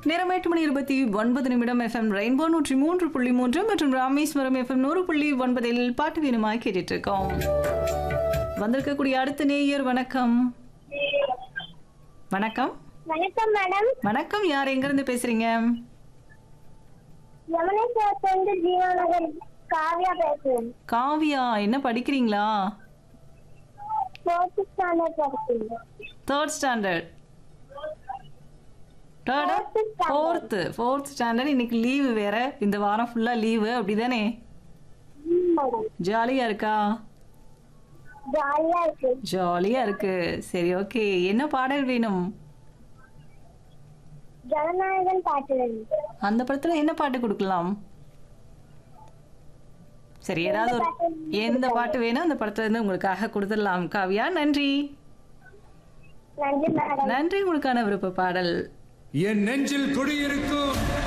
நேரம் எட்டு மணி இருபத்தி ஒன்பது நிமிடம் எஃப்எம் ரெயின்போ நூற்றி மூன்று புள்ளி மூன்று மற்றும் ராமேஸ்வரம் எஃப்எம் நூறு புள்ளி ஒன்பதில் பாட்டு வீணுமாய் கேட்டுட்டு இருக்கோம் வந்திருக்கக்கூடிய அடுத்த நேயர் வணக்கம் வணக்கம் வணக்கம் மேடம் வணக்கம் யார் எங்கிருந்து பேசுறீங்க யமுனேஸ்வரத்துலேருந்து ஜீவாநகர் காவியா பேசுறேன் காவியா என்ன படிக்கிறீங்களா ஃபோர்த் ஸ்டாண்டர்ட் படிக்கிறேன் தேர்ட் ஸ்டாண்டர்ட் தேர்டா Fourth standard. Fourth fourth standard இன்னைக்கு லீவு வேற இந்த வாரம் ஃபுல்லா லீவு அப்படிதானே மேடம் ஜாலியா இருக்கா ஜாலியா இருக்கு ஜாலியா இருக்கு சரி ஓகே என்ன பாடல் வேணும் ஜனநாயகன் பாட்டுல இருந்து அந்த படத்துல என்ன பாட்டு கொடுக்கலாம் சரி ஏதாவது ஒரு எந்த பாட்டு வேணும் அந்த படத்துல இருந்து உங்களுக்காக கொடுத்துடலாம் காவியா நன்றி நன்றி மேடம் நன்றி உங்களுக்கான விருப்ப பாடல் என் நெஞ்சில் குடியிருக்கும்